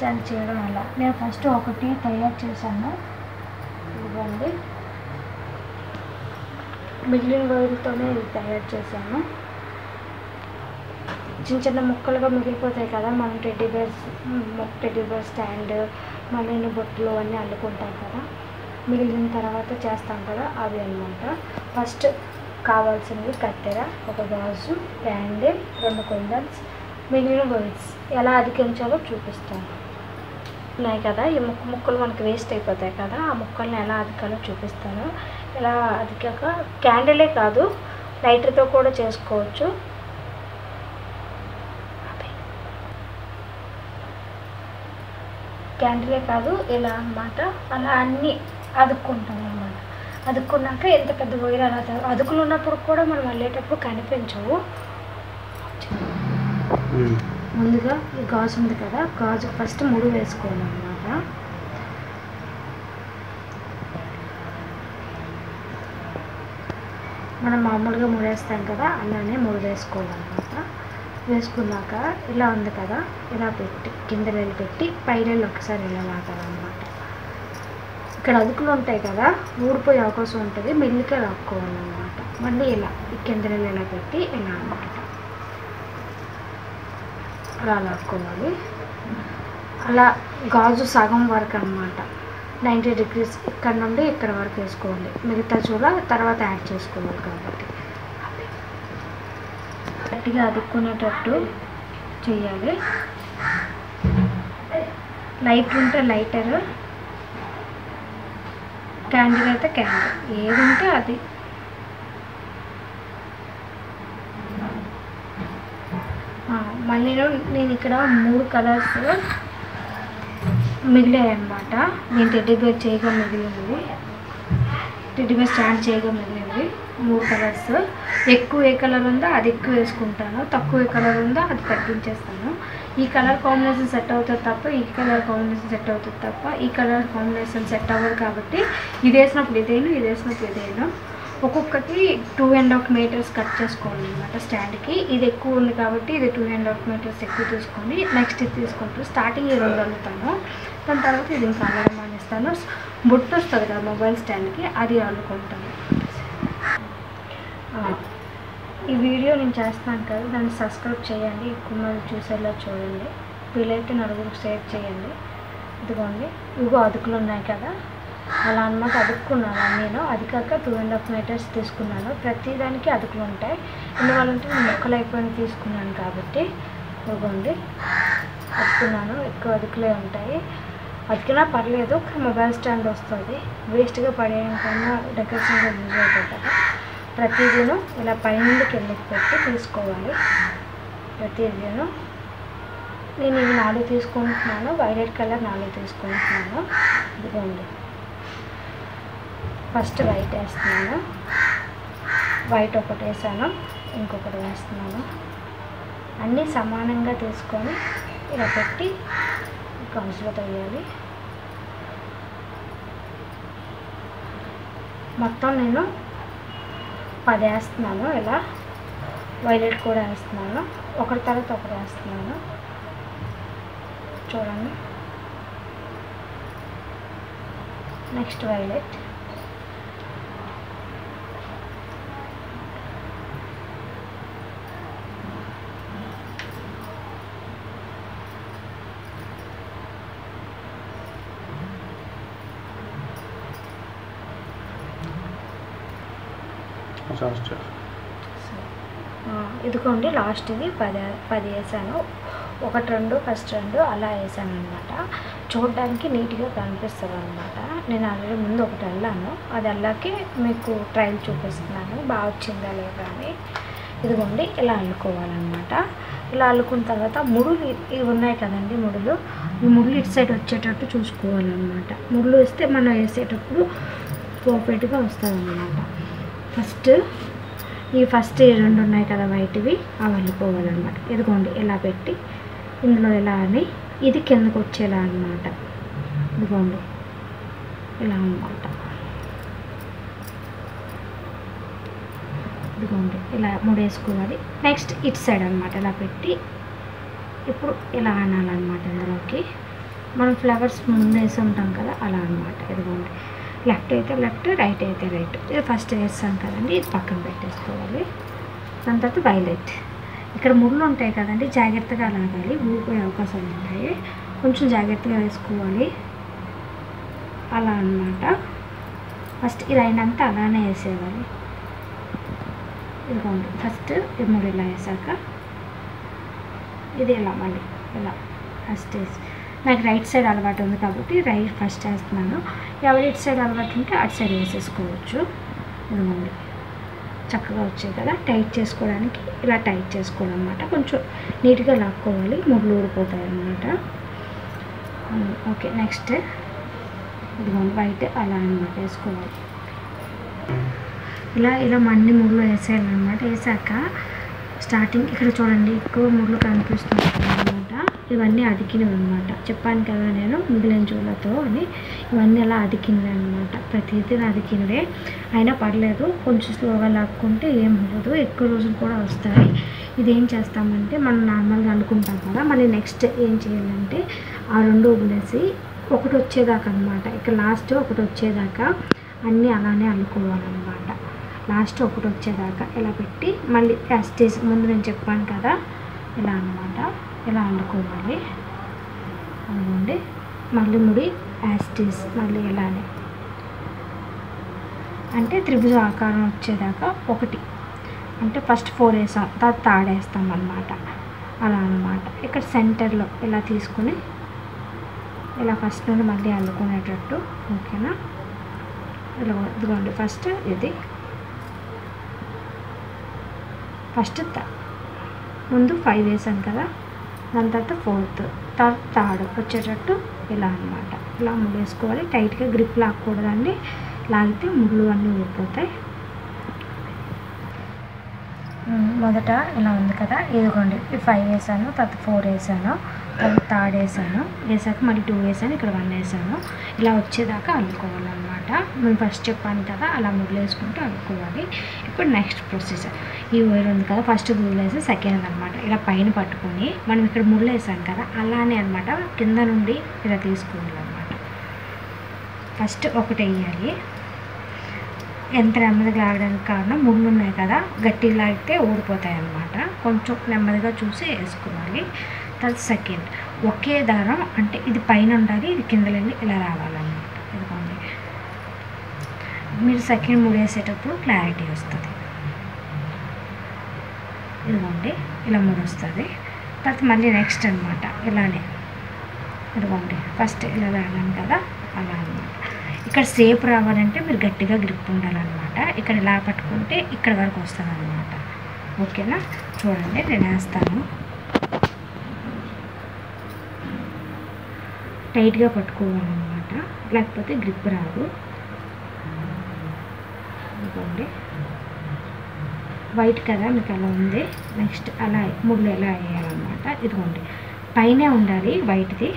Stand చేయడం ఎలా నేను ఫస్ట్ ఒకటి తయారు చేశాను ఇవ్వండి మిగిలిన వైర్లతోనే ఇది తయారు చేశాను చిన్న చిన్న ముక్కలుగా మిగిలిపోతాయి కదా మనం teddy bears teddy bear stand మళ్ళీ బొట్టులు అన్నీ అల్లుకుంటాం కదా మిగిలిన తర్వాత చేస్తాం కదా అవి అనమాట ఫస్ట్ కావాల్సినవి కత్తెర ఒక గాజు బ్యాండిల్ రెండు కుందన్స్ మిగిలిన వైర్స్ ఎలా అతికించాలో చూపిస్తాను ఉన్నాయి కదా ఈ ముక్క ముక్కలు మనకి వేస్ట్ అయిపోతాయి కదా ఆ ముక్కల్ని ఎలా అదికాలో చూపిస్తాను ఇలా అదికాక క్యాండిలే కాదు లైటర్తో కూడా చేసుకోవచ్చు క్యాండిలే కాదు ఇలా అన్నమాట అలా అన్నీ అదుక్కుంటాం అన్నమాట అదుక్కున్నాక ఎంత పెద్ద వైర్ అలా త- అదుకులు ఉన్నప్పుడు కూడా మనం వెళ్ళేటప్పుడు కనిపించవు ముందుగా ఈ గాజు ఉంది కదా గాజు ఫస్ట్ ముడి వేసుకోవాలన్నమాట మనం మామూలుగా ముడేస్తాం కదా అలానే ముడి వేసుకోవాలన్నమాట వేసుకున్నాక ఇలా ఉంది కదా ఇలా పెట్టి కింద వెళ్ళి పెట్టి పైన ఒకసారి ఇలా లాగాలన్నమాట ఇక్కడ అదుకులు ఉంటాయి కదా ఊడిపోయే అవకాశం ఉంటుంది మెల్లిగా లాక్కోవాలన్నమాట మళ్ళీ ఇలా ఈ కింద నెల ఇలా పెట్టి ఇలా అనమాట అలా లాక్కోవాలి అలా గాజు సగం వరకు అన్నమాట నైంటీ డిగ్రీస్ ఇక్కడ నుండి ఇక్కడ వరకు వేసుకోవాలి మిగతా చూడ తర్వాత యాడ్ చేసుకోవాలి కాబట్టి గట్టిగా అదుక్కునేటట్టు చేయాలి లైట్ ఉంటే లైటర్ క్యాండిల్ అయితే క్యాండిల్ ఏది ఉంటే అది ఆ, మళ్ళీ నేను ఇక్కడ మూడు కలర్స్ మిగిలాయి అనమాట నేను టెడ్డీ బేర్ చేయగా మిగిలినవి టెడ్డీ బేర్ స్టాండ్ చేయగా మిగిలినవి మూడు కలర్స్ ఎక్కువ ఏ కలర్ ఉందో అది ఎక్కువ వేసుకుంటాను తక్కువ ఏ కలర్ ఉందో అది తగ్గించేస్తాను ఈ కలర్ కాంబినేషన్ సెట్ అవుతుంది తప్ప ఈ కలర్ కాంబినేషన్ సెట్ అవుతుంది తప్ప ఈ కలర్ కాంబినేషన్ సెట్ అవ్వదు కాబట్టి ఇది వేసినప్పుడు ఇదేను ఇది వేసినప్పుడు ఇదేను ఒక్కొక్కటి two and half metres cut చేసుకోవాలి అనమాట స్టాండ్కి ఇది ఎక్కువ ఉంది కాబట్టి ఇది టూ అండ్ హాఫ్ మీటర్స్ ఎక్కువ తీసుకొని నెక్స్ట్ ఇది తీసుకుంటాను స్టార్టింగ్ ఈ రెండు అల్లుతాను దాని తర్వాత ఇది ఇంకా అల్లడం మానేస్తాను బుట్ట వస్తుంది కదా మొబైల్ స్టాండ్కి అది అల్లుకుంటాను ఆ, ఈ వీడియో నేను చేస్తున్నాను కదా దాన్ని సబ్స్క్రైబ్ చేయండి ఎక్కువ మంది చూసేలా చూడండి వీలైతే నలుగురికి షేర్ చేయండి ఇదిగోండి ఇగో అదుకులు ఉన్నాయి కదా అలా అన్నమాట అదుక్కున్నాను నేను అది కాక టూ అండ్ హాఫ్ మీటర్స్ తీసుకున్నాను ప్రతి దానికి అదుకులు ఉంటాయి ఎందువల్లంటే నేను మొక్కలు అయిపోయిన తీసుకున్నాను కాబట్టి ఇదిగోండి అదుకున్నాను ఎక్కువ అదుకులే ఉంటాయి అతికినా పర్లేదు కానీ మొబైల్ స్టాండ్ వస్తుంది వేస్ట్గా పడేయడం కన్నా డెకరేషన్గా యూజ్ అవుతుంది కదా ప్రతిదీను ఇలా పైనుండి కిందకి పెట్టి తీసుకోవాలి ప్రతిదీను నేను ఇవి నాలుగు తీసుకుంటున్నాను వైలెట్ కలర్ నాలుగు తీసుకుంటున్నాను ఇదిగోండి ఫస్ట్ వైట్ వేస్తున్నాను వైట్ ఒకటి వేసాను ఇంకొకటి వేస్తున్నాను అన్నీ సమానంగా తీసుకొని ఇలా పెట్టి గాజులో తొయ్యాలి మొత్తం నేను పది వేస్తున్నాను ఇలా వైలెట్ కూడా వేస్తున్నాను ఒకటి తర్వాత ఒకటి వేస్తున్నాను చూడండి నెక్స్ట్ వైలెట్ ఆ, ఇదిగోండి లాస్ట్ ఇది పది పది వేసాను ఒకటి రెండు ఫస్ట్ రెండు అలా వేసాను అనమాట చూడడానికి నీట్గా కనిపిస్తుంది అనమాట నేను ఆల్రెడీ ముందు ఒకటి వెళ్ళాను అది వెళ్ళాకి మీకు ట్రైల్ చూపిస్తున్నాను బాగా వచ్చిందా లేదా అని ఇదిగోండి ఇలా అల్లుకోవాలన్నమాట ఇలా అల్లుకున్న తర్వాత ముడులు ఇ- ఇవి ఉన్నాయి కదండి ముడులు ఈ ముడులు ఇటు సైడ్ వచ్చేటట్టు చూసుకోవాలన్నమాట ముడులు వేస్తే మనం వేసేటప్పుడు పర్ఫెక్ట్గా వస్తుంది అన్నమాట ఫస్ట్ ఈ ఫస్ట్ ఈ రెండు ఉన్నాయి కదా వైట్వి అవి వెళ్ళిపోవాలన్నమాట ఇదిగోండి ఇలా పెట్టి ఇందులో ఇలా అని ఇది కిందకు వచ్చేలా అన్నమాట ఇదిగోండి ఇలా అన్నమాట ఇదిగోండి ఇలా ముడేసుకోవాలి నెక్స్ట్ ఇటు సైడ్ అన్నమాట ఇలా పెట్టి ఇప్పుడు ఇలా అనాలన్నమాట ఇందులోకి మనం ఫ్లవర్స్ ముందు వేసి ఉంటాం కదా అలా అనమాట ఇదిగోండి లెఫ్ట్ అయితే లెఫ్ట్ రైట్ అయితే రైట్ ఇది ఫస్ట్ వేస్తాం కదండి ఇది పక్కన పెట్టేసుకోవాలి దాని తర్వాత వైలెట్ ఇక్కడ ముళ్ళు ఉంటాయి కదండి జాగ్రత్తగా లాగాలి ఊడిపోయే అవకాశాలు ఉంటాయి కొంచెం జాగ్రత్తగా వేసుకోవాలి అలా అన్నమాట ఫస్ట్ ఈ లైన్ అంతా అలానే వేసేయాలి ఇదిగోండి ఫస్ట్ ఈ మూడు ఇలా వేసాక ఇది ఇలా మళ్ళీ ఇలా ఫస్ట్ వేసి నాకు రైట్ సైడ్ అలవాటు ఉంది కాబట్టి రైట్ ఫస్ట్ వేస్తున్నాను ఎవరి ఇటు సైడ్ అలవాటు ఉంటే అటు సైడ్ వేసేసుకోవచ్చు ఇదిగోండి చక్కగా వచ్చాయి కదా టైట్ చేసుకోవడానికి ఇలా టైట్ చేసుకోవడం అనమాట కొంచెం నీట్గా లాక్కోవాలి ముళ్ళు ఊడిపోతాయి అన్నమాట ఓకే నెక్స్ట్ ఇదిగోండి వైట్ అలా అనమాట వేసుకోవాలి ఇలా ఇలా మన్ని ముళ్ళు వేసేయాలన్నమాట వేసాక స్టార్టింగ్ ఇక్కడ చూడండి ఎక్కువ ముళ్ళు కనిపిస్తుంది అనమాట ఇవన్నీ అదికినవి అనమాట చెప్పాను కదా నేను మిగిలిన జూలతో అని ఇవన్నీ అలా అదికినవి అనమాట ప్రతిదీ అదికినవే అయినా పర్లేదు కొంచెం స్లోగా లాక్కుంటే ఏం అవ్వదు ఎక్కువ రోజులు కూడా వస్తాయి ఇది ఏం చేస్తామంటే మనం నార్మల్గా అనుకుంటాం కదా మళ్ళీ నెక్స్ట్ ఏం చేయాలంటే ఆ రెండు వదిలేసి ఒకటి వచ్చేదాకా అనమాట ఇక్కడ లాస్ట్ ఒకటి వచ్చేదాకా అన్నీ అలానే అల్లుకోవాలన్నమాట లాస్ట్ ఒకటి వచ్చేదాకా ఇలా పెట్టి మళ్ళీ యాస్టేజ్ ముందు నేను చెప్పాను కదా ఇలా అన్నమాట ఇలా అల్లుకోవాలి అనుకోండి మళ్ళీ ముడి యాస్టేజ్ మళ్ళీ ఇలానే అంటే త్రిభుజ ఆకారం వచ్చేదాకా ఒకటి అంటే ఫస్ట్ ఫోర్ వేసాం తర్వాత థర్డ్ వేస్తాం అన్నమాట అలా అన్నమాట ఇక్కడ సెంటర్లో ఇలా తీసుకుని ఇలా ఫస్ట్ నుండి మళ్ళీ అల్లుకునేటట్టు ఓకేనా ఇలా ఇదిగోండి ఫస్ట్ ఇది ఫస్ట్ త- ముందు ఫైవ్ వేసాం కదా దాని తర్వాత ఫోర్త్ తర్వాత థర్డ్ వచ్చేటట్టు ఇలా అన్నమాట ఇలా ముళ్ళు వేసుకోవాలి టైట్గా గ్రిప్ లాక్కూడదండి లాగితే ముళ్ళు అన్నీ ఊడిపోతాయి ఉమ్, మొదట ఇలా ఉంది కదా ఇదిగోండి ఈ ఫైవ్ వేసాను తర్వాత ఫోర్ వేసాను తర్వాత థర్డ్ వేసాను వేసాక మళ్ళీ టూ వేసాను ఇక్కడ వన్ వేసాను ఇలా వచ్చేదాకా అల్లుకోవాలన్నమాట నేను ఫస్ట్ చెప్పాను కదా అలా ముగ్గులు వేసుకుంటూ అల్లుకోవాలి ఇప్పుడు నెక్స్ట్ ప్రొసీజర్ ఈ వైర్ ఉంది కదా ఫస్ట్ వదిలేసి సెకండ్ అనమాట ఇలా పైన పట్టుకొని మనం ఇక్కడ ముళ్ళు వేసాం కదా అలానే అనమాట కింద నుండి ఇలా తీసుకోవాలన్నమాట ఫస్ట్ ఒకటి వేయాలి ఎంత నెమ్మదిగా లాగడానికి కారణం ముళ్ళు ఉన్నాయి కదా గట్టిగా లాగితే ఊడిపోతాయి అన్నమాట కొంచెం నెమ్మదిగా చూసి వేసుకోవాలి తర్వాత సెకండ్ ఒకే దారం అంటే ఇది పైన ఉండాలి ఇది కింద వెళ్ళి ఇలా రావాలన్నమాట ఇదిగోండి మీరు సెకండ్ మూడు వేసేటప్పుడు క్లారిటీ వస్తుంది ఇదిగోండి ఇలా మూడు వస్తుంది తర్వాత మళ్ళీ నెక్స్ట్ అనమాట ఇలానే ఇదిగోండి ఫస్ట్ ఇలా లాగాను కదా అలా అనమాట ఇక్కడ సేప్ రావాలంటే మీరు గట్టిగా గ్రిప్ ఉండాలన్నమాట ఇక్కడ ఇలా పట్టుకుంటే ఇక్కడ వరకు వస్తుంది అనమాట ఓకేనా చూడండి నేను వేస్తాను టైట్గా పట్టుకోవాలన్నమాట లేకపోతే గ్రిప్ రాదు ఇదిగోండి వైట్ కదా మీకు అలా ఉంది నెక్స్ట్ అలా ముళ్ళు ఎలా వేయాలన్నమాట ఇదిగోండి పైనే ఉండాలి వైట్ది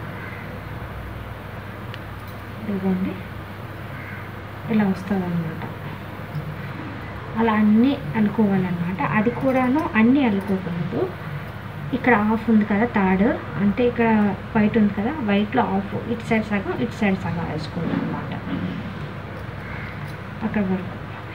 ఇదిగోండి ఇలా వస్తుంది అనమాట అలా అన్నీ అల్లుకోవాలన్నమాట అది కూడాను అన్నీ అల్లుకోకూడదు ఇక్కడ ఆఫ్ ఉంది కదా థర్డ్ అంటే ఇక్కడ వైట్ ఉంది కదా వైట్లో ఆఫ్ ఇటు సైడ్ సగం ఇటు సైడ్ సగం వేసుకోవాలి అనమాట అక్కడ వరకు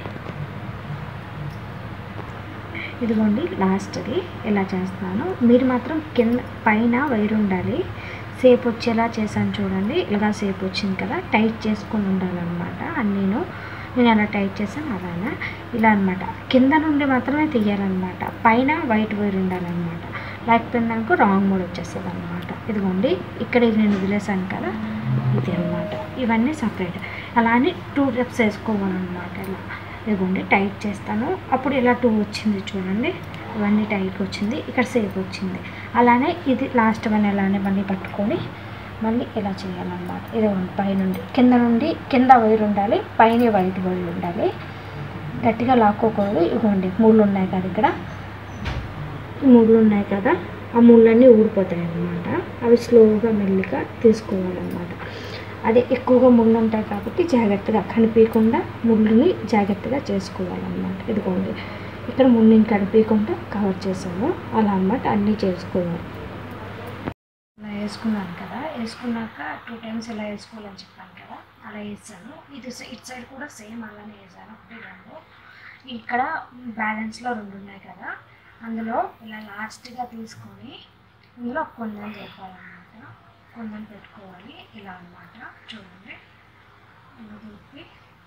ఇదిగోండి లాస్ట్ది ఇలా చేస్తున్నాను మీరు మాత్రం కింద పైన వైర్ ఉండాలి సేపు వచ్చేలా చేశాను చూడండి ఇలా సేపు వచ్చింది కదా టైట్ చేసుకొని ఉండాలన్నమాట అన్నీను నేను అలా టైట్ చేశాను అలానే ఇలా అన్నమాట కింద నుండి మాత్రమే తీయాలన్నమాట పైన వైట్ వైర్ ఉండాలన్నమాట లేకపోతే అనుకో రాంగ్ మోడ్ వచ్చేస్తుంది అనమాట ఇదిగోండి ఇక్కడ ఇది నేను వదిలేసాను కదా ఇది అనమాట ఇవన్నీ సపరేట్ అలానే టూ రెప్స్ వేసుకోవాలన్నమాట ఇలా ఇదిగోండి టైట్ చేస్తాను అప్పుడు ఇలా టూ వచ్చింది చూడండి ఇవన్నీ టైట్ వచ్చింది ఇక్కడ సేఫ్ వచ్చింది అలానే ఇది లాస్ట్ వన్ అలానే మళ్ళీ పట్టుకొని మళ్ళీ ఇలా చేయాలన్నమాట ఇదిగోండి పైనుండి కింద నుండి కింద వైర్ ఉండాలి పైన వైట్ వైర్ ఉండాలి గట్టిగా లాక్కోకూడదు ఇదిగోండి ముళ్ళు ఉన్నాయి కదా ఇక్కడ ఈ ముళ్ళు ఉన్నాయి కదా ఆ ముళ్ళన్నీ ఊడిపోతాయి అన్నమాట అవి స్లోగా మెల్లిగా తీసుకోవాలన్నమాట అదే ఎక్కువగా ముళ్ళు ఉంటాయి కాబట్టి జాగ్రత్తగా కనిపించకుండా ముళ్ళుని జాగ్రత్తగా చేసుకోవాలన్నమాట ఇదిగోండి ఇక్కడ ముళ్ళని కనిపించకుండా కవర్ చేసాము అలా అన్నమాట అన్నీ చేసుకోవాలి ఇలా వేసుకున్నాను కదా వేసుకున్నాక టూ టైమ్స్ ఇలా వేసుకోవాలని చెప్పాను కదా అలా వేసాను ఇది సై- ఇటు సైడ్ కూడా సేమ్ అలానే వేసాను ఒకటి రెండు ఇక్కడ బ్యాలెన్స్లో రెండు ఉన్నాయి కదా అందులో ఇలా లాస్ట్గా తీసుకొని ఇందులో కొందం చెప్పాలన్నమాట కొందం పెట్టుకోవాలి ఇలా అన్నమాట చూడండి ఇలా తిప్పి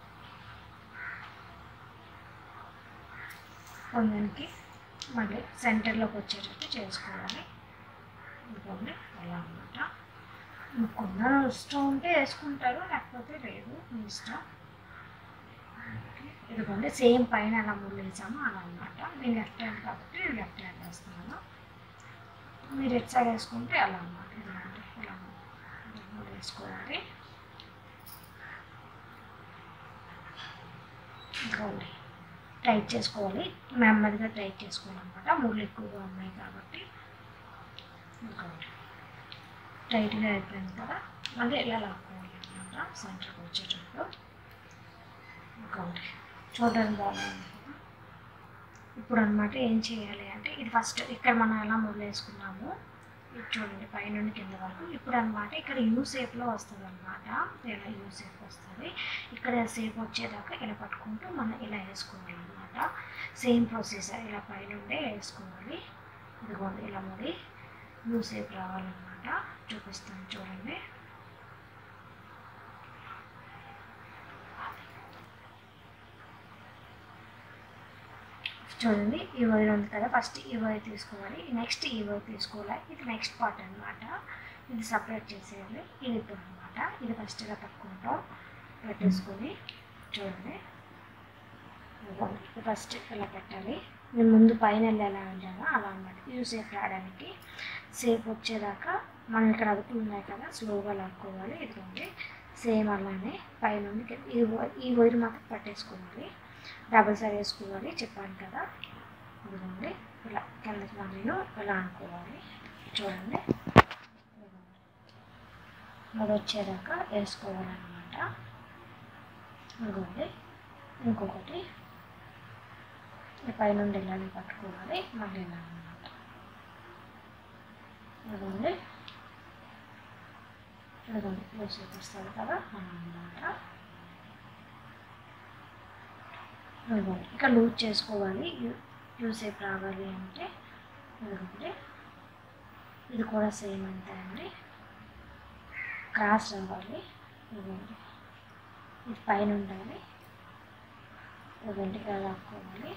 కొందనికి మళ్ళీ సెంటర్లోకి వచ్చేటట్టు చేసుకోవాలి ఇదిగోండి అలా అన్నమాట మీకు కొందరు ఇష్టం ఉంటే వేసుకుంటారు లేకపోతే లేదు మీ ఇష్టం ఓకే. ఇదిగోండి సేమ్ పైన అలా ముళ్ళు వేసాము అలా అనమాట నేను లెఫ్ట్ హ్యాండ్ కాబట్టి నేను లెఫ్ట్ హ్యాండ్ వేస్తున్నాను మీరు ఎట్ సైడ్ వేసుకుంటే అలా అన్నమాట ఇదిగోండి ఇలా ముళ్ళు వేసుకోవాలి ఇదిగోండి టైట్ చేసుకోవాలి నెమ్మదిగా టైట్ చేసుకోవాలన్నమాట ముళ్ళు ఎక్కువగా ఉన్నాయి కాబట్టి ఇదిగోండి టైట్గా అయిపోయింది కదా మళ్ళీ ఇలా లాక్కోవాలి అనమాట సెంటర్కి వచ్చేటప్పుడు ఇంకోటి చూడడానికి బాగుంది కదా ఇప్పుడు అనమాట ఏం చేయాలి అంటే ఇది ఫస్ట్ ఇక్కడ మనం ఎలా ముళ్ళు వేసుకున్నాము ఇది చూడండి పైనుండి కింద వరకు ఇప్పుడు అనమాట ఇక్కడ యూ షేప్లో వస్తుంది అనమాట ఇలా యూ షేప్ వస్తుంది ఇక్కడ షేప్ వచ్చేదాకా ఇలా పట్టుకుంటూ మనం ఇలా వేసుకోవాలి అనమాట సేమ్ ప్రొసీజర్ ఇలా పైనుండే వేసుకోవాలి ఇదిగోండి ఇలా ముడి యూ షేప్ రావాలన్నమాట చూపిస్తాను చూడండి చూడండి ఈ వైర్ ఉంది కదా ఫస్ట్ ఈ వైర్ తీసుకోవాలి నెక్స్ట్ ఈ వైర్ తీసుకోవాలి ఇది నెక్స్ట్ పార్ట్ అన్నమాట ఇది సపరేట్ చేసేయాలి ఇది ఇప్పుడు అనమాట ఇది ఫస్ట్ ఇలా పట్టుకుంటాం పెట్టేసుకొని చూడండి ఇదిగోండి. ఇది ఫస్ట్ ఇలా పెట్టాలి నేను ముందు పైన వెళ్ళి ఎలా వెళ్ళానో అలా అన్నమాట యూ సేఫ్ రావడానికి సేఫ్ వచ్చేదాకా మనం ఇక్కడ అదుపులు ఉన్నాయి కదా స్లోగా లాక్కోవాలి ఇదిగోండి సేమ్ అలానే పైనుండి కింద- ఈ వై- ఈ వైర్ మాత్రం పట్టేసుకోవాలి డబుల్ సైడ్ వేసుకోవాలి చెప్పాను కదా ఇదిగోండి ఇలా కిందకి మళ్ళీ ఇలా అనుకోవాలి చూడండి అది వచ్చేదాకా వేసుకోవాలన్నమాట ఇదిగోండి ఇంకొకటి ఈ పైనుండి ఇలానే పట్టుకోవాలి మళ్ళీ ఇలా అన్నమాట ఇదిగోండి ఇదిగోండి యూస్ చూపిస్తుంది కదా అలా అన్నమాట ఇదిగోండి ఇక్కడ లూజ్ చేసుకోవాలి యూ- యూసేపు రావాలి అంటే ఇదిగోండి ఇది కూడా సేమ్ అంతే అండి క్రాస్ రావాలి ఇదిగోండి ఇది పైన ఉండాలి ఇదిగోండి ఇక్కడ లాక్కోవాలి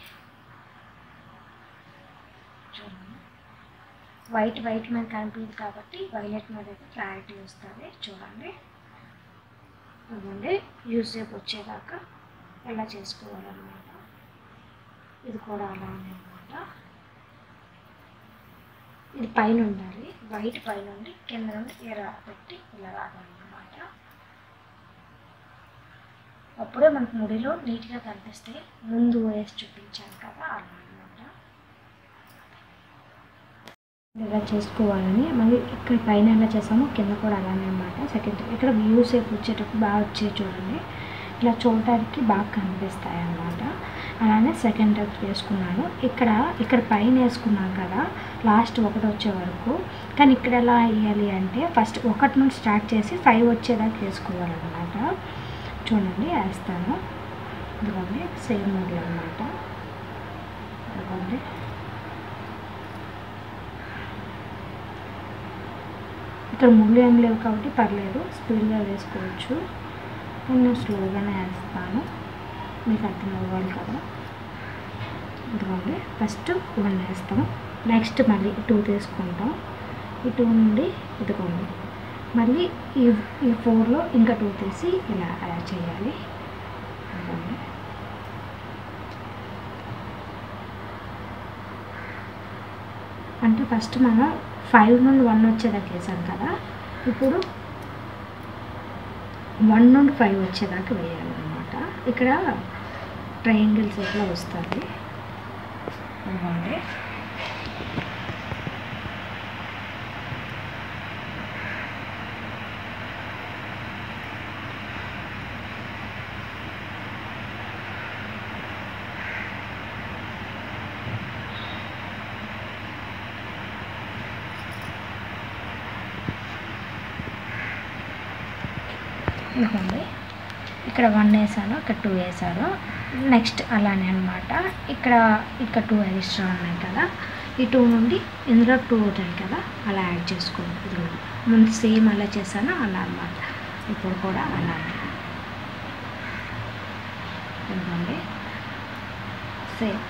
చూడండి వైట్ వైట్ మీద కనిపించదు కాబట్టి వైలెట్ మీద అయితే క్లారిటీ వస్తుంది చూడండి ఇదిగోండి యూసేపు వచ్చేదాకా ఇలా చేసుకోవాలన్నమాట ఇది కూడా అలానే అనమాట ఇది పైన ఉండాలి వైట్ పైన ఉండి కింద నుండి ఎర్ర పెట్టి ఇలా రావాలన్నమాట అప్పుడే మనకు ముడిలో నీట్గా కనిపిస్తే ముందు వేసి చూపించాను కదా అలా అనమాట ఇలా చేసుకోవాలని మళ్ళీ ఇక్కడ పైన ఎలా చేసామో కింద కూడా అలానే అనమాట సెకండ్ ఇక్కడ వ్యూ సేపు వచ్చేటప్పుడు బాగా వచ్చే చూడండి ఇలా చూడటానికి బాగా కనిపిస్తాయి అన్నమాట అలానే సెకండ్ టైప్ చేసుకున్నాను ఇక్కడ ఇక్కడ పైన వేసుకున్నాను కదా లాస్ట్ ఒకటి వచ్చే వరకు కానీ ఇక్కడ ఎలా వేయాలి అంటే ఫస్ట్ ఒకటి నుండి స్టార్ట్ చేసి ఫైవ్ వచ్చేదాకా వేసుకోవాలన్నమాట చూడండి వేస్తాను ఇదిగోండి సేమ్ మోడల్ అనమాట ఇదిగోండి ఇక్కడ ముళ్ళు ఏం లేవు కాబట్టి పర్లేదు స్పీడ్గా వేసుకోవచ్చు నేను స్లోగానే వేస్తాను మీకు అర్థం అవ్వాలి కదా ఇదిగోండి ఫస్ట్ వన్ వేస్తాం నెక్స్ట్ మళ్ళీ టూ తీసుకుంటాం ఈ టూ నుండి ఇదిగోండి మళ్ళీ ఈ ఈ ఫోర్లో ఇంకా టూ తీసి ఇలా యాడ్ చేయాలి ఇదిగోండి అంటే ఫస్ట్ మనం ఫైవ్ నుండి వన్ వచ్చేదాకా వేసాం కదా ఇప్పుడు వన్ నుండి ఫైవ్ వచ్చేదాకా వేయాలన్నమాట ఇక్కడ ట్రయాంగిల్ షేప్లో వస్తుంది ఇదిగోండి ఇదిగోండి ఇక్కడ వన్ వేసాను ఇక్కడ టూ వేసాను నెక్స్ట్ అలానే అనమాట ఇక్కడ ఇక్కడ టూ ఎక్స్ట్రా ఉన్నాయి కదా ఈ టూ నుండి ఇందులో టూ ఉంటాయి కదా అలా యాడ్ చేసుకోండి ఇదిగోండి ముందు సేమ్ అలా చేశాను అలా అనమాట ఇప్పుడు కూడా అలానే ఇదిగోండి సేమ్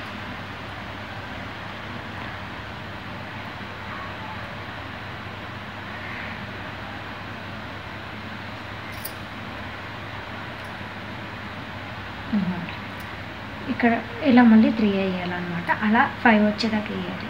ఇదిగోండి. ఇక్కడ ఇలా మళ్ళీ త్రీ వేయాలన్నమాట అలా ఫైవ్ వచ్చేదాకా వేయాలి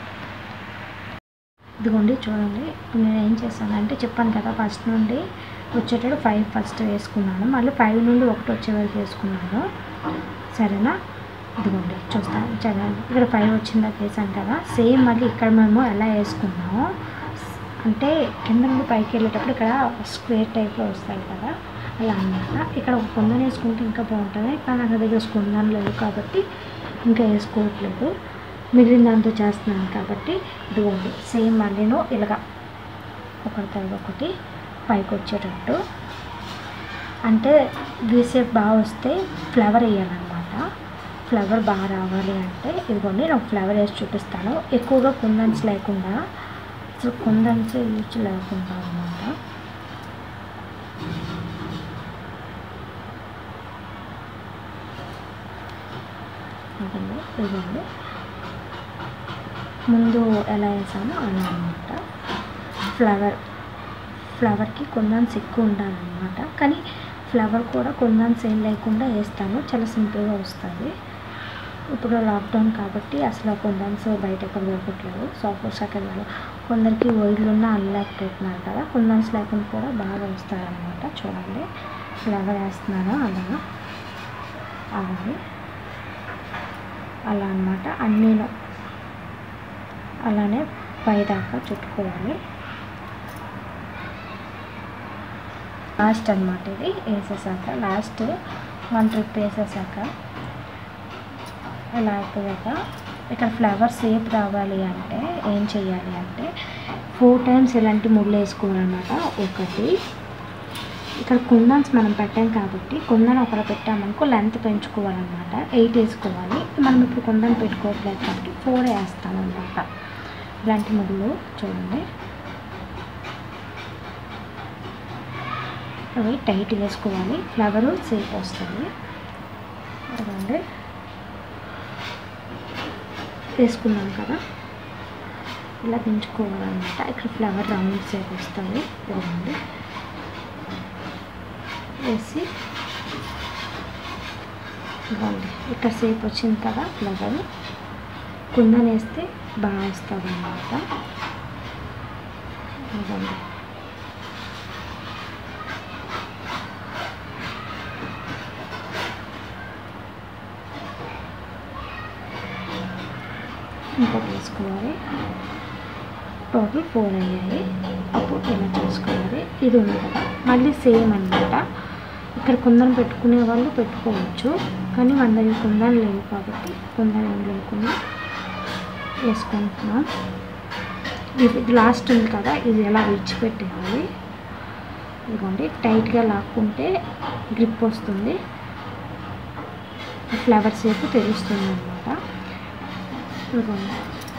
ఇదిగోండి చూడండి ఇప్పుడు నేను ఏం చేశానంటే చెప్పాను కదా ఫస్ట్ నుండి వచ్చేటప్పుడు ఫైవ్ ఫస్ట్ వేసుకున్నాను మళ్ళీ ఫైవ్ నుండి ఒకటి వచ్చే వరకు వేసుకున్నాను సరేనా ఇదిగోండి చూస్తాను చదవండి ఇక్కడ ఫైవ్ వచ్చిందాక వేసాను కదా సేమ్ మళ్ళీ ఇక్కడ మేము ఎలా వేసుకున్నామో అంటే కింద నుండి పైకి వెళ్ళేటప్పుడు ఇక్కడ స్క్వేర్ టైప్లో వస్తాయి కదా అలా అన్నమాట ఇక్కడ ఒక కుందన్ వేసుకుంటే ఇంకా బాగుంటుంది కానీ నా దగ్గర కుందన్ లేదు కాబట్టి ఇంకా వేసుకోవట్లేదు మిగిలిన దాంతో చేస్తున్నాను కాబట్టి ఇదిగోండి సేమ్ మళ్ళీను ఇలాగా ఒకటి తర్వాత ఒకటి పైకి వచ్చేటట్టు అంటే వీసేపు బాగా వస్తే ఫ్లవర్ వేయాలన్నమాట ఫ్లవర్ బాగా రావాలి అంటే ఇదిగోండి నేను ఫ్లవర్ వేసి చూపిస్తాను ఎక్కువగా కుందన్స్ లేకుండా అసలు కుందన్స్ యూజ్ లేకుండా అనమాట ఇదిగోండి ఇదిగోండి ముందు ఎలా వేసామో అలా అనమాట ఫ్లవర్ ఫ్లవర్కి కుందన్స్ ఎక్కువ ఉండాలన్నమాట కానీ ఫ్లవర్ కూడా కుందన్స్ ఏం లేకుండా వేస్తాను చాలా సింపుల్గా వస్తుంది ఇప్పుడు లాక్డౌన్ కాబట్టి అసలు కుందన్స్ బయట ఎక్కడ దొరకట్లేదు సాఫ్ట్ సెకండ్లో కొందరికి ఓయిల్ ఉన్న అల్లలేకపోతున్నారు కదా కుందన్స్ లేకుండా కూడా బాగా వస్తారనమాట చూడండి ఫ్లవర్ వేస్తున్నాను అలా అలాగే అలా అనమాట అన్నీను అలానే పైదాకా చుట్టుకోవాలి లాస్ట్ అనమాట ఇది వేసేసాక లాస్ట్ వన్ ట్రిప్ వేసేసాక ఇలా అయిపోయాక ఇక్కడ ఫ్లవర్ షేప్ రావాలి అంటే ఏం చేయాలి అంటే ఫోర్ టైమ్స్ ఇలాంటి ముళ్ళు వేసుకోవాలన్నమాట ఒకటి ఇక్కడ కుందన్స్ మనం పెట్టాం కాబట్టి కుందన్ ఒకరు పెట్టామనుకో లెంత్ పెంచుకోవాలన్నమాట ఎయిట్ వేసుకోవాలి మనం ఇప్పుడు కుందన్ పెట్టుకోవట్లేదు కాబట్టి ఫోర్ వేస్తామన్నమాట ఇలాంటి ముళ్ళు చూడండి అవి టైట్ వేసుకోవాలి ఫ్లవర్ సేప్ వస్తుంది అదండి వేసుకున్నాం కదా ఇలా పెంచుకోవాలన్నమాట ఇక్కడ ఫ్లవర్ రౌండ్ సేప్ వస్తుంది ఇదిగోండి వేసి ఇదిగోండి ఇక్కడ సేపు వచ్చింది కదా ఫ్లవర్ కుందన్ వేస్తే బాగా వస్తుంది అన్నమాట ఇదిగోండి ఇంకోటి వేసుకోవాలి టోటల్ ఫోర్ అయ్యాయి అప్పుడు ఇలా చేసుకోవాలి ఇది ఉంది కదా మళ్ళీ సేమ్ అన్నమాట ఇక్కడ కుందన్ పెట్టుకునే వాళ్ళు పెట్టుకోవచ్చు కానీ మన దగ్గర కుందన్ లేవు కాబట్టి కుందన్ ఏం లేకుండా వేసుకుంటున్నాం ఇది లాస్ట్ ఉంది కదా ఇది ఎలా విడిచిపెట్టేయాలి ఇదిగోండి టైట్గా లాక్కుంటే గ్రిప్ వస్తుంది ఫ్లవర్ షేప్ తెలుస్తుంది అనమాట ఇదిగోండి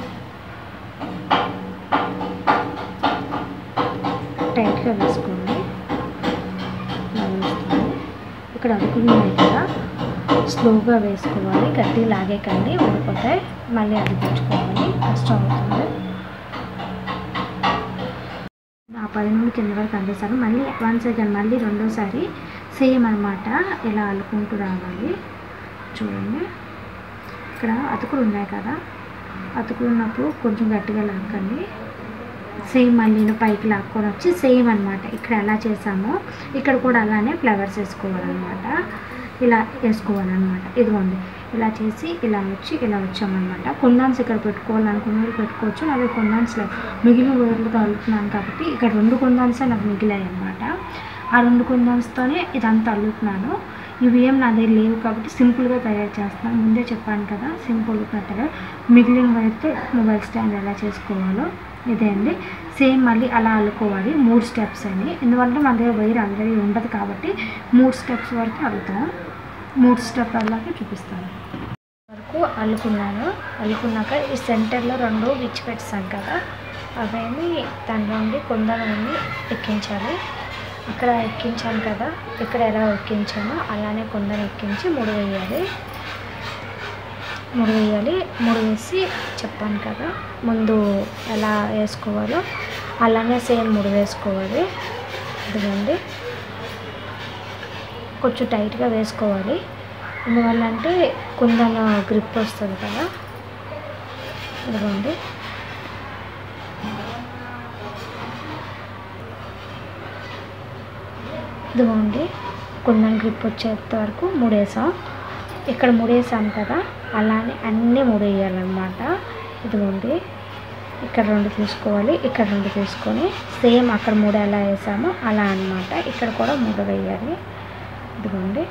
టైట్గా వేసుకోండి ఇలా వేసుకోండి ఇక్కడ అడుగుతున్నాయి కదా స్లోగా వేసుకోవాలి గట్టి లాగేకండి ఊడిపోతాయి మళ్ళీ అడిగించుకోవాలి కష్టం అవుతుంది ఆ పది నుండి కింద వరకు అందేసాను మళ్ళీ వన్ సెకండ్ మళ్ళీ రెండోసారి సేమ్ అనమాట ఇలా అల్లుకుంటూ రావాలి చూడండి ఇక్కడ అతుకులు ఉన్నాయి కదా అతుకులు ఉన్నప్పుడు కొంచెం గట్టిగా లాక్కండి సేమ్ మళ్ళీ నేను పైకి లాక్కొని వచ్చి సేమ్ అనమాట ఇక్కడ ఎలా చేసామో ఇక్కడ కూడా అలానే ఫ్లవర్స్ వేసుకోవాలన్నమాట ఇలా వేసుకోవాలన్నమాట ఇదిగోండి ఇలా చేసి ఇలా వచ్చి ఇలా వచ్చామన్నమాట కుందాన్స్ ఇక్కడ పెట్టుకోవాలనుకున్న వాళ్ళు పెట్టుకోవచ్చు అలాగే కుందాన్స్ లేవు మిగిలిన వేర్లతో అల్లుతున్నాను కాబట్టి ఇక్కడ రెండు కుందాన్సే నాకు మిగిలాయి అనమాట ఆ రెండు కుందాన్స్తోనే ఇదంతా అల్లుతున్నాను ఇవి ఏం నా దగ్గర లేవు కాబట్టి సింపుల్గా తయారు చేస్తున్నాను ముందే చెప్పాను కదా సింపుల్గా తయారు మిగిలిన వైతే మొబైల్ స్టాండ్ ఎలా చేసుకోవాలో ఇదే అండి సేమ్ మళ్ళీ అలా అల్లుకోవాలి మూడు స్టెప్స్ అండి ఎందుకంటే మన దగ్గర వైర్ ఆల్రెడీ ఉండదు కాబట్టి మూడు స్టెప్స్ వరకు అల్లుతాం మూడు స్టెప్ అల్లాక చూపిస్తాను వరకు అల్లుకున్నాను అల్లుకున్నాక ఈ సెంటర్లో రెండు విచ్చి పెట్టాను కదా అవేమి దాంట్లో నుండి కొందరు నుండి ఎక్కించాలి ఇక్కడ ఎక్కించాను కదా ఇక్కడ ఎలా ఎక్కించానో అలానే కొందరు ఎక్కించి ముడి వేయాలి ముడి వేయాలి ముడి వేసి చెప్పాను కదా ముందు ఎలా వేసుకోవాలో అలానే సేమ్ ముడి వేసుకోవాలి ఇదిగోండి కొంచెం టైట్గా వేసుకోవాలి ఎందువల్ల అంటే కుందన గ్రిప్ వస్తుంది కదా ఇదిగోండి ఇదిగోండి కుందన్ గ్రిప్ వచ్చేంత వరకు ముడేసాం ఇక్కడ ముడేసాం కదా అలానే అన్నీ ముడేయాలన్నమాట ఇదిగోండి ఇక్కడ రెండు తీసుకోవాలి ఇక్కడ రెండు తీసుకొని సేమ్ అక్కడ మూడు ఎలా వేసామో అలా అన్నమాట ఇక్కడ కూడా మూడు వేయాలి ఇదిగోండి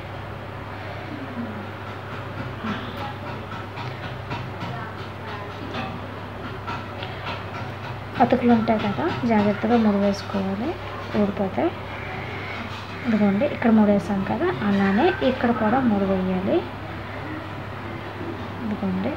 అతుకులు ఉంటాయి కదా జాగ్రత్తగా ముడి వేసుకోవాలి ఊడిపోతాయి ఇదిగోండి ఇక్కడ మూడు వేసాం కదా అలానే ఇక్కడ కూడా మూడు వేయాలి ఇదిగోండి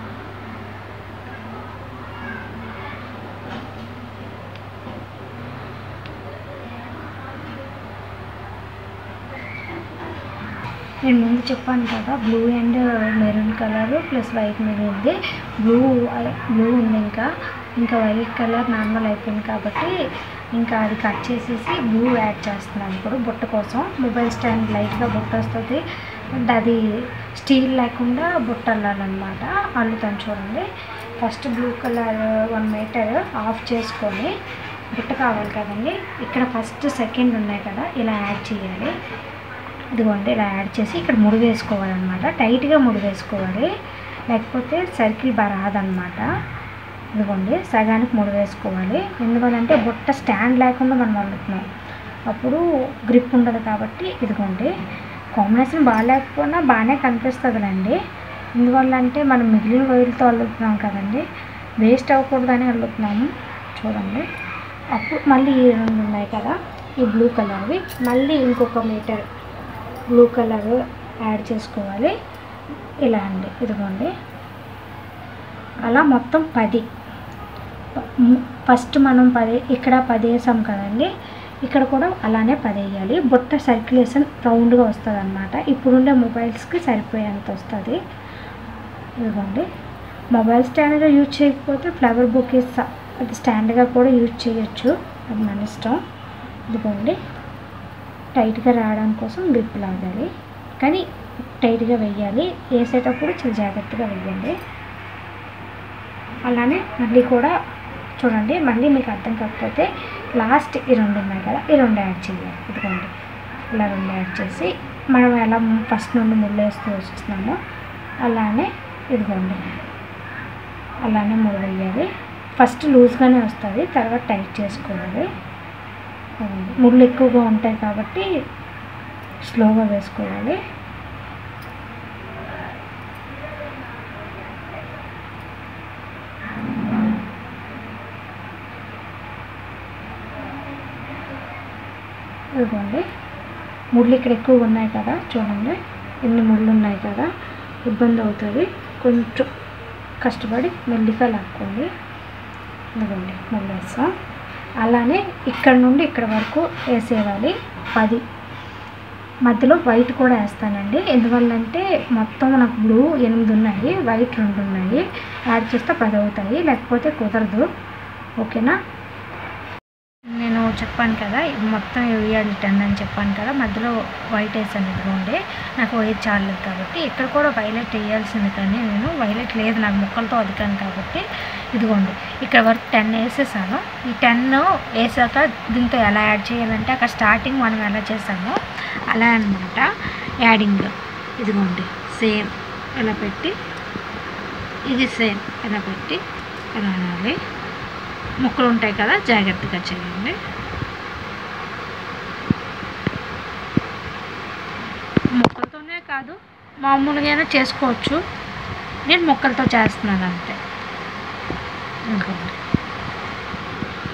నేను ముందు చెప్పాను కదా blue and maroon colour plus white మెరూన్ది బ్లూ బ్లూ ఉంది ఇంకా ఇంకా వైట్ కలర్ నార్మల్ అయిపోయింది కాబట్టి ఇంకా అది కట్ చేసేసి బ్లూ యాడ్ చేస్తున్నాను ఇప్పుడు బుట్ట కోసం మొబైల్ స్టాండ్ లైట్గా బుట్ట వస్తుంది అండ్ అది స్టీల్ లేకుండా బుట్ట అల్లాలన్నమాట అల్లుతాను చూడండి first blue colour one metre off చేసుకొని బుట్ట కావాలి కదండి ఇక్కడ ఫస్ట్ సెకండ్ ఉన్నాయి కదా ఇలా యాడ్ చేయాలి ఇదిగోండి ఇలా యాడ్ చేసి ఇక్కడ ముడి వేసుకోవాలన్నమాట టైట్గా ముడి వేసుకోవాలి లేకపోతే సర్కిల్ బాగా రాదనమాట ఇదిగోండి సగానికి ముడి వేసుకోవాలి ఎందుకంటే బుట్ట స్టాండ్ లేకుండా మనం అల్లుతున్నాం అప్పుడు గ్రిప్ ఉండదు కాబట్టి ఇదిగోండి కాంబినేషన్ బాగాలేకపోయినా బాగానే కనిపిస్తుందిలేండి ఎందువల్ల అంటే మనం మిగిలిన వైర్లతో అల్లుతున్నాం కదండి వేస్ట్ అవ్వకూడదని అల్లుతున్నాము చూడండి అప్పుడు మళ్ళీ ఈ రెండు ఉన్నాయి కదా ఈ బ్లూ కలర్వి మళ్ళీ ఇంకొక మీటర్ బ్లూ కలర్ యాడ్ చేసుకోవాలి ఇలా అండి ఇదిగోండి అలా మొత్తం పది ఫస్ట్ మనం పది ఇక్కడ పది వేసాం కదండి ఇక్కడ కూడా అలానే పది వేయాలి బుట్ట సర్క్యులేషన్ రౌండ్గా వస్తుంది అనమాట ఇప్పుడుండే మొబైల్స్కి సరిపోయేంత వస్తుంది ఇదిగోండి మొబైల్ స్టాండ్గా యూజ్ చేయకపోతే ఫ్లవర్ బుక్ అది స్టాండ్గా కూడా యూజ్ చేయొచ్చు అది మన ఇష్టం ఇదిగోండి టైట్గా రావడానికి కోసం గ్రిప్ లాగాలి కానీ టైట్గా వెయ్యాలి వేసేటప్పుడు చాలా జాగ్రత్తగా వెయ్యండి అలానే మళ్ళీ కూడా చూడండి మళ్ళీ మీకు అర్థం కాకపోతే లాస్ట్ ఈ రెండు ఉన్నాయి కదా ఈ రెండు యాడ్ చేయాలి ఇదిగోండి ఇలా రెండు యాడ్ చేసి మనం ఎలా ఫస్ట్ నుండి ముళ్ళు వేస్తూ వస్తున్నామో అలానే ఇదిగోండి అలానే ముళ్ళు వేయాలి ఫస్ట్ లూజ్గానే వస్తుంది తర్వాత టైట్ చేసుకోవాలి ముళ్ళు ఎక్కువగా ఉంటాయి కాబట్టి స్లోగా వేసుకోవాలి ఇదిగోండి ముళ్ళు ఇక్కడ ఎక్కువగా ఉన్నాయి కదా చూడండి ఎన్ని ముళ్ళు ఉన్నాయి కదా ఇబ్బంది అవుతుంది కొంచెం కష్టపడి మెల్లిగా లాక్కోండి ఇదిగోండి ముళ్ళు వేస్తాం అలానే ఇక్కడ నుండి ఇక్కడ వరకు వేసేయాలి పది మధ్యలో వైట్ కూడా వేస్తానండి ఎందువల్లంటే మొత్తం నాకు బ్లూ ఎనిమిది ఉన్నాయి వైట్ రెండు ఉన్నాయి యాడ్ చేస్తే పది అవుతాయి లేకపోతే కుదరదు ఓకేనా నేను చెప్పాను కదా ఇది మొత్తం వేయాలి టెన్ అని చెప్పాను కదా మధ్యలో వైట్ వేసాను ఇదిగోండి నాకు వైట్ చాలేదు కాబట్టి ఇక్కడ కూడా వైలెట్ వేయాల్సింది కానీ నేను వైలెట్ లేదు నాకు ముక్కలతో అదికాను కాబట్టి ఇదిగోండి ఇక్కడ వరకు టెన్ వేసేసాను ఈ టెన్ వేసాక దీంతో ఎలా యాడ్ చేయాలంటే అక్కడ స్టార్టింగ్ మనం ఎలా చేసామో అలా అనమాట యాడింగ్ ఇదిగోండి సేమ్ ఇలా పెట్టి ఇది సేమ్ ఇలా పెట్టి ఇలా అనాలి ముక్కలు ఉంటాయి కదా జాగ్రత్తగా చేయండి ముక్కలతోనే కాదు మామూలుగానే చేసుకోవచ్చు నేను ముక్కలతో చేస్తున్నాను అంతే ఇంకోటి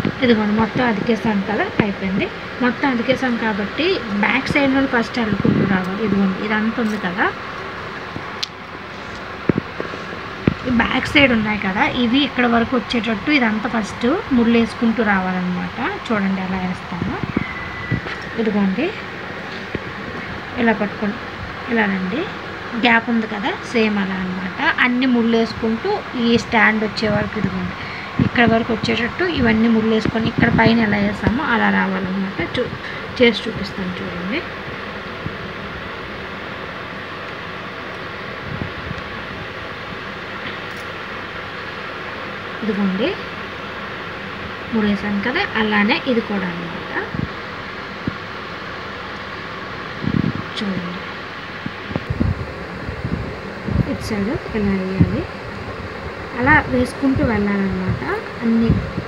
ఇదిగోండి మొత్తం అదికేసాను కదా అయిపోయింది మొత్తం అదికేసాను కాబట్టి బ్యాక్ సైడ్ నుండి ఫస్ట్ అల్లుకుంటూ రావాలి ఇదిగోండి ఇదంతా ఉంది కదా ఈ బ్యాక్ సైడ్ ఉన్నాయి కదా ఇవి ఇక్కడ వరకు వచ్చేటట్టు ఇదంతా ఫస్ట్ ముళ్ళు వేసుకుంటూ రావాలన్నమాట చూడండి ఎలా వేస్తాను ఇదిగోండి ఇలా పట్టుకోండి ఇలా రండి గ్యాప్ ఉంది కదా సేమ్ అలా అనమాట అన్ని ముళ్ళు వేసుకుంటూ ఈ స్టాండ్ వచ్చే వరకు ఇదిగోండి ఇక్కడ వరకు వచ్చేటట్టు ఇవన్నీ ముళ్ళు వేసుకొని ఇక్కడ పైన ఎలా వేసామో అలా రావాలన్నమాట చూ చేసి చూపిస్తాను చూడండి ఇదిగోండి మూడు వేసాను కదా అలానే ఇది కూడా అనమాట చూడండి ఇటు సైడ్ ఇలా వేయాలి అలా వేసుకుంటూ వెళ్ళాలన్నమాట అన్నీ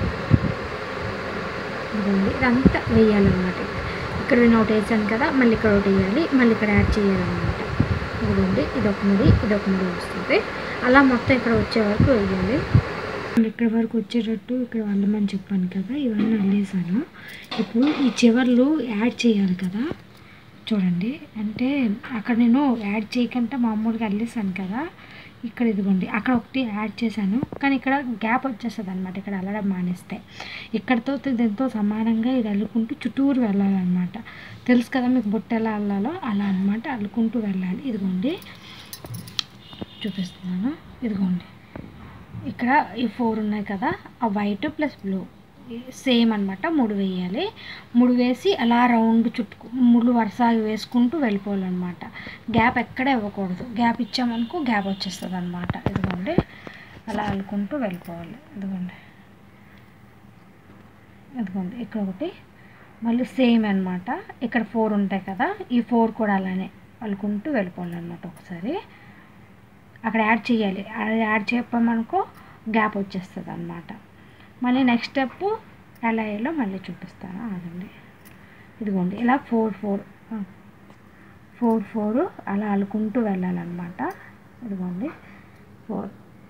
ఇదిగోండి ఇదంతా వేయాలన్నమాట ఇక్కడ నేను ఒకటి వేసాను కదా మళ్ళీ ఇక్కడ ఒకటి వేయాలి మళ్ళీ ఇక్కడ యాడ్ చేయాలన్నమాట ఇదిగోండి ఇదొక ముడి ఇదొక ముడి వస్తుంది అలా మొత్తం ఇక్కడ వచ్చే వరకు వేయాలి ఇక్కడ వరకు వచ్చేటట్టు ఇక్కడ అల్లమని చెప్పాను కదా ఇవన్నీ అల్లేసాను ఇప్పుడు ఈ చివర్లు యాడ్ చేయాలి కదా చూడండి అంటే అక్కడ నేను యాడ్ చేయకుండా మామూలుగా అల్లేసాను కదా ఇక్కడ ఇదిగోండి అక్కడ ఒకటి యాడ్ చేశాను కానీ ఇక్కడ గ్యాప్ వచ్చేస్తుంది అనమాట ఇక్కడ అల్లడం మానేస్తే ఇక్కడతో దీంతో సమానంగా ఇది అల్లుకుంటూ చుట్టూరు వెళ్ళాలన్నమాట తెలుసు కదా మీకు బుట్ట ఎలా అల్లాలో అలా అనమాట అల్లుకుంటూ వెళ్ళాలి ఇదిగోండి చూపిస్తున్నాను ఇదిగోండి ఇక్కడ ఈ ఫోర్ ఉన్నాయి కదా ఆ వైట్ ప్లస్ బ్లూ సేమ్ అనమాట మూడు వేయాలి మూడు వేసి అలా రౌండ్ చుట్టుకు ముళ్ళు వరుసగా వేసుకుంటూ వెళ్ళిపోవాలన్నమాట గ్యాప్ ఎక్కడ ఇవ్వకూడదు గ్యాప్ ఇచ్చామనుకో గ్యాప్ వచ్చేస్తుంది అనమాట ఇదిగోండి అలా అల్లుకుంటూ వెళ్ళిపోవాలి ఇదిగోండి ఇదిగోండి ఇక్కడ ఒకటి మళ్ళీ సేమ్ అనమాట ఇక్కడ ఫోర్ ఉంటాయి కదా ఈ ఫోర్ కూడా అలానే అల్లుకుంటూ వెళ్ళిపోవాలన్నమాట ఒకసారి అక్కడ యాడ్ చేయాలి అది యాడ్ చెప్పామనుకో గ్యాప్ వచ్చేస్తుంది అనమాట మళ్ళీ నెక్స్ట్ స్టెప్ ఎలా వేయాలో మళ్ళీ చూపిస్తాను ఆగండి ఇదిగోండి ఇలా ఫోర్ ఫోర్ ఫోర్ ఫోర్ అలా అల్లుకుంటూ వెళ్ళాలన్నమాట ఇదిగోండి ఫోర్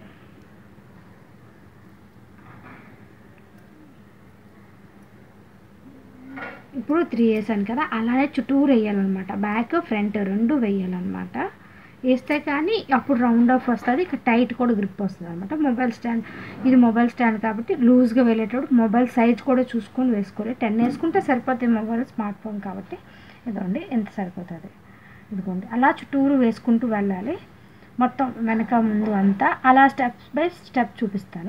ఇప్పుడు త్రీ వేసాను కదా అలానే చుట్టూరు వేయాలన్నమాట బ్యాక్ ఫ్రంట్ రెండు వేయాలన్నమాట వేస్తే కానీ అప్పుడు రౌండ్ ఆఫ్ వస్తుంది ఇక్కడ టైట్ కూడా గ్రిప్ వస్తుంది అనమాట మొబైల్ స్టాండ్ ఇది మొబైల్ స్టాండ్ కాబట్టి లూజ్గా వెళ్ళేటప్పుడు మొబైల్ సైజ్ కూడా చూసుకొని వేసుకోవాలి టెన్ వేసుకుంటే సరిపోతుంది మొబైల్ స్మార్ట్ ఫోన్ కాబట్టి ఇదిగోండి ఎంత సరిపోతుంది ఇదిగోండి అలా చుట్టూరు వేసుకుంటూ వెళ్ళాలి మొత్తం వెనక ముందు అంతా అలా స్టెప్స్ బై స్టెప్ చూపిస్తాను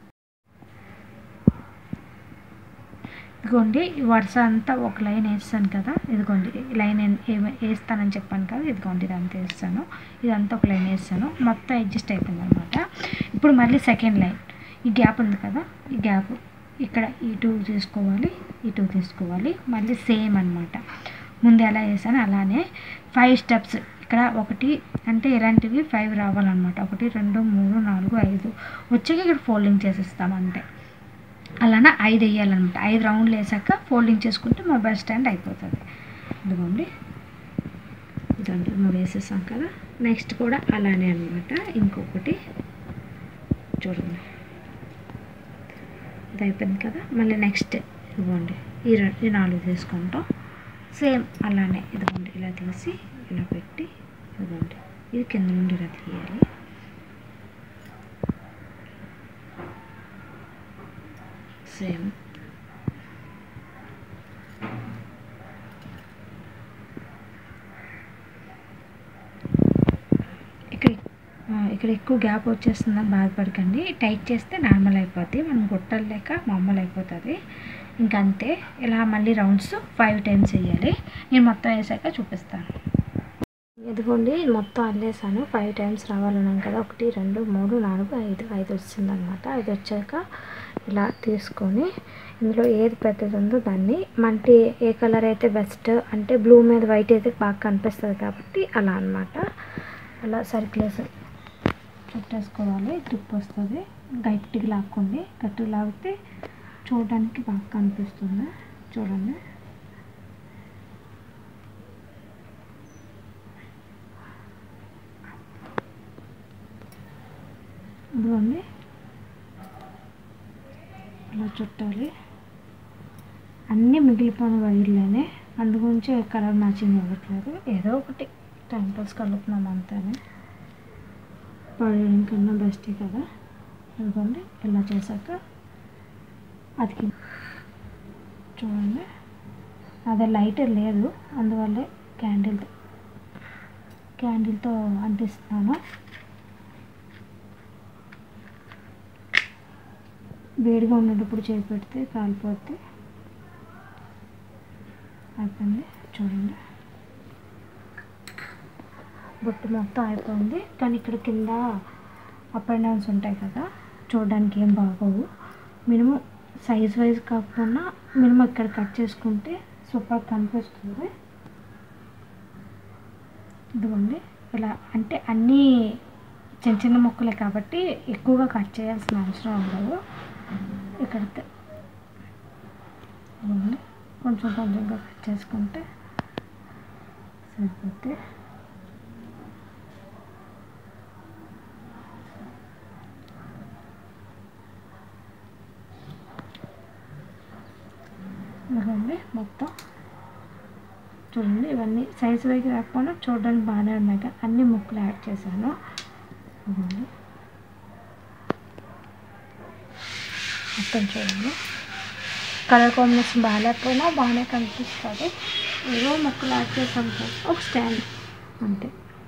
ఇదిగోండి ఈ వరుస అంతా ఒక లైన్ వేస్తాను కదా ఇదిగోండి ఈ లైన్ ఏ- వేస్తానని చెప్పాను కదా ఇదిగోండి ఇదంతా వేస్తాను ఇదంతా ఒక లైన్ వేస్తాను మొత్తం అడ్జస్ట్ అయిపోయింది అనమాట ఇప్పుడు మళ్ళీ సెకండ్ లైన్ ఈ గ్యాప్ ఉంది కదా ఈ గ్యాప్ ఇక్కడ ఈ టూ తీసుకోవాలి ఈ టూ తీసుకోవాలి మళ్ళీ సేమ్ అనమాట ముందు ఎలా వేసాను అలానే ఫైవ్ స్టెప్స్ ఇక్కడ ఒకటి అంటే ఇలాంటివి ఫైవ్ రావాలన్నమాట ఒకటి రెండు మూడు నాలుగు ఐదు వచ్చాక ఇక్కడ ఫోల్డింగ్ చేసేస్తాం అంతే అలానే ఐదు వేయాలన్నమాట ఐదు రౌండ్లు వేసాక ఫోల్డింగ్ చేసుకుంటే మొబైల్ స్టాండ్ అయిపోతుంది ఇదిగోండి ఇదండి మూడు వేసేసాం కదా నెక్స్ట్ కూడా అలానే అనమాట ఇంకొకటి చూడండి ఇది అయిపోయింది కదా మళ్ళీ నెక్స్ట్ ఇదిగోండి ఈ రె- ఈ నాలుగు తీసుకుంటాం సేమ్ అలానే ఇదిగోండి ఇలా తీసి ఇలా పెట్టి ఇదిగోండి ఇది కింద నుండి ఇలా తీయాలి సేమ్ ఇక్కడ ఆ, ఇక్కడ ఎక్కువ గ్యాప్ వచ్చేస్తుందని బాధపడకండి టైట్ చేస్తే నార్మల్ అయిపోద్ది మనం గుట్టలు లేక మామూలు అయిపోతుంది ఇంకంతే ఇలా మళ్ళీ రౌండ్స్ ఫైవ్ టైమ్స్ వేయాలి నేను మొత్తం వేసాక చూపిస్తాను ఇదిగోండి మొత్తం అల్లేసాను ఫైవ్ టైమ్స్ రావాలన్నాను కదా ఒకటి రెండు మూడు నాలుగు ఐదు ఐదు వచ్చిందనమాట ఐదు వచ్చాక ఇలా తీసుకొని ఇందులో ఏది పెద్దది ఉందో దాన్ని మనకి ఏ కలర్ అయితే బెస్ట్ అంటే బ్లూ మీద వైట్ అయితే బాగా కనిపిస్తుంది కాబట్టి అలా అన్నమాట అలా సర్క్యులేషన్ చుట్టేసుకోవాలి గ్రిప్ వస్తుంది గట్టిగా లాక్కోండి గట్టిగా లాగితే చూడడానికి బాగా కనిపిస్తుంది చూడండి ఇదిగోండి ఇలా చుట్టాలి అన్నీ మిగిలిపోయిన వైర్లేనే అందుగురించి కలర్ మ్యాచింగ్ అవ్వట్లేదు ఏదో ఒకటి టైం పాస్ కలుపుతున్నాం అంతేనే పడేయడం కన్నా బెస్టే కదా అనుకోండి ఇలా చేశాక అతికి చూడండి అదే లైట్ లేదు అందువల్లే క్యాండిల్తో క్యాండిల్తో అంటిస్తున్నాను వేడిగా ఉన్నప్పుడు చేయి పెడితే కాలిపోతే అయిపోయింది చూడండి బొట్టు మొత్తం అయిపోయింది కానీ ఇక్కడ కింద అప్ అండ్ డౌన్స్ ఉంటాయి కదా చూడడానికి ఏం బాగోవు మినిమం సైజ్ వైజ్ కాకుండా మినిమం ఇక్కడ కట్ చేసుకుంటే సూపర్ కనిపిస్తుంది ఇదిగోండి ఇలా అంటే అన్నీ చిన్న చిన్న ముక్కలే కాబట్టి ఎక్కువగా కట్ చేయాల్సిన అవసరం ఉండదు ఇక్కడ త- ఇదిగోండి కొంచెం కొంచెంగా కట్ చేసుకుంటే సరిపోతే ఇదిగోండి మొత్తం చూడండి ఇవన్నీ సైజ్ వైజ్ కాకపోయినా చూడడానికి బాగానే ఉన్నాయి కదా అన్ని ముక్కలు యాడ్ చేశాను ఇదిగోండి మొత్తం చూడండి కలర్ కాంబినేషన్ బాగాలేకపోయినా బాగానే కనిపిస్తుంది ఏదో ముక్కలు యాడ్ చేసాం కదా ఒక స్టాండ్ అంతే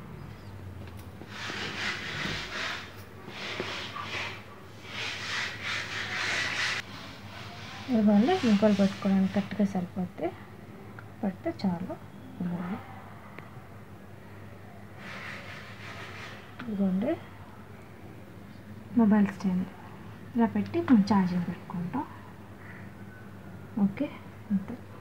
ఇదిగోండి ముక్కలు పెట్టుకోవడానికి కరెక్ట్గా సరిపోతే పెడితే చాలు ఇదిగోండి ఇదిగోండి మొబైల్ స్టాండ్ ఇలా పెట్టి మనం ఛార్జింగ్ పెట్టుకుంటాం ఓకే అంతే